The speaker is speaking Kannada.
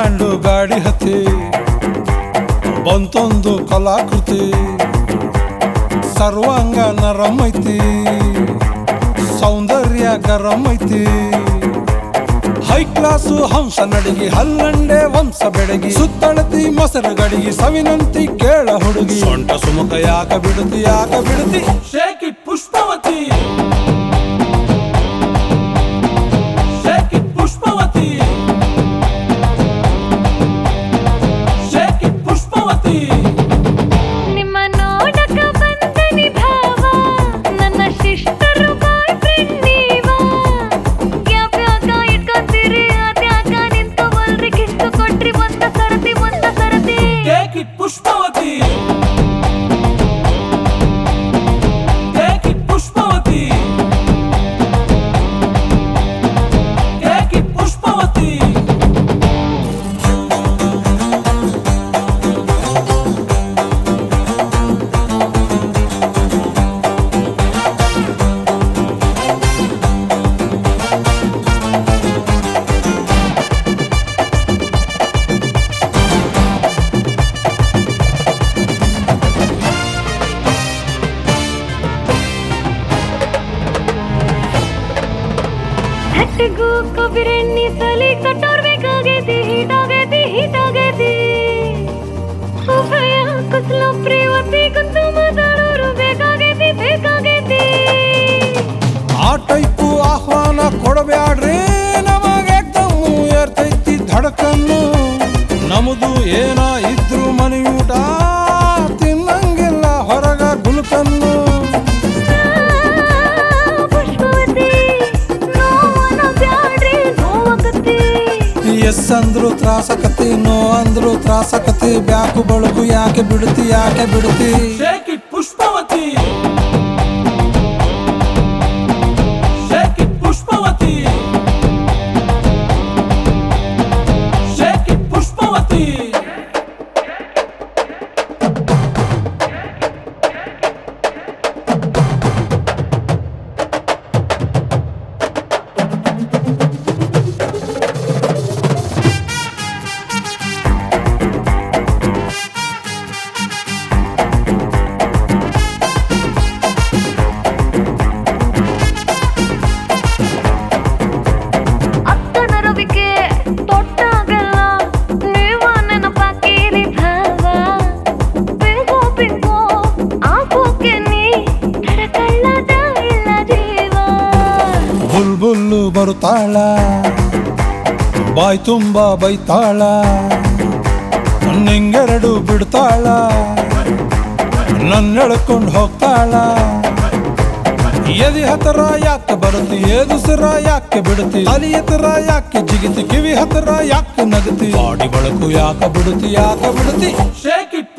ಬ್ಯಾಂಡು ಗಾಡಿ ಹತ್ತಿ ಬಂತೊಂದು ಕಲಾಕೃತಿ ಸರ್ವಾಂಗ ನರಂ ಐತಿ ಸೌಂದರ್ಯ ಗರಂ ಐತಿ ಹೈ ಕ್ಲಾಸು ಹಂಸ ನಡಿಗೆ ಹಲ್ಲಂಡೆ ವಂಶ ಬೆಡಗಿ ಸುತ್ತಳತಿ ಮೊಸರು ಗಡಿಗೆ ಸವಿನಂತಿ ಕೇಳ ಹುಡುಗಿ ಸೊಂಟ ಸುಮುಖ ಯಾಕ ಬಿಡುತ್ತಿ ಯಾಕ ಬಿಡುತ್ತಿ shake it Pushpavathi shake it Pushpavathi shake it Pushpavathi ನಿಮ್ಮ ನೋಡಕ ಬಂದನಿ ಭಾವ ನನ್ನ ಶಿಷ್ಟರು ಬಾಯ್ ಫ್ರೆಂಡ್ ನೀವ ಯಾವ್ಯಾಕ ಇಟ್ಕೊಂತೀರಿ ಅದ್ಯಾಕ ನಿಂತ್ಕೊವಲ್ರಿ ಕಿಸ್ತು ಕೊಟ್ರಿ ಒಂದ ಸರತಿ ಒಂದ ಸರತಿ take it Pushpavathi take it Pushpavathi take it Pushpavathi ಹಟ್ಟಿಗೂ ಕೊಬ್ಬಿರೆಣ್ಣಿ ಸಲಿ ಕಟ್ಟೋರ್ ಬೇಕಾಗೈತಿ ಹೀಟಾಗೈತಿ ಹೀಟಾಗೈತಿ ಉಭಯ ಕುಸ್ಲು ಪ್ರೇವತಿ ಕುಂತು ಮಾತಾಡೋರು ಬೇಕಾಗೈತಿ ಬೇಕಾಗೈತಿ ಆ ಟೈಪು ಆಹ್ವಾನ ಕೊಡಬ್ಯಾಡ್ರಿ ನಮಗೆ ದಮ್ಮು ಏರ್ತೈತಿ ಧಡಕನ್ನು ನಮ್ದು ಏನ ಇದ್ರು ಮನೆಯೂಟ ತಿನ್ನಂಗಿಲ್ಲ ಹೊರಗ ಗುಲ್ಕನ್ನು ಪುಷ್ಪವತಿ ನೋವನ ಬ್ಯಾಡ್ರಿ ನೋವಾಗತ್ತಿ ಎಸ್ ಅಂದ್ರು ತ್ರಾಸಕತಿ ನೋ ಅಂದ್ರು ತ್ರಾಸಕತಿ ಬ್ಯಾಕು ಬಳಗು ಯಾಕೆ ಬಿಡುತ್ತಿ ಯಾಕೆ ಬಿಡುತ್ತಿ shake it Pushpavathi shake it Pushpavathi shake it Pushpavathi ಅಕ್ಕನ ರವಿಕೆ ತೊಟ್ಟಾಗಲ್ಲ ನೀವ ನೆನಪಾಕಿರಿ ಭಾವ ಪಿಂಕೋ ಪಿಂಕೋ ಆಗೋಕೆ ನೀ ತಡಕಳ್ಳದ ಇಲ್ಲ ಜೀವ ಬುಲ್ ಬುಲ್ಲು ಬರುತ್ತಾಳ ಬಾಯ್ ತುಂಬ ಬೈತಾಳ ನಿಂಗೆರಡು ಬಿಡ್ತಾಳ ನನ್ನ ಎಳ್ಕೊಂಡು ಹೋಗ್ತಾಳ ಎದಿ ಹತ್ರ ಯಾಕೆ ಬರುತ್ತಿ ಏದುಸಿರ ಯಾಕೆ ಬಿಡುತ್ತಿ ಅಲಿ ಹತ್ರ ಯಾಕೆ ಜಿಗಿತಿ ಕಿವಿ ಹತ್ರ ಯಾಕೆ ನಗತಿ ಬಾಡಿ ಬಳಕು ಯಾಕೆ ಬಿಡುತ್ತಿ ಯಾಕೆ ಬಿಡುತ್ತಿ ಶೇಕ್ ಇಟ್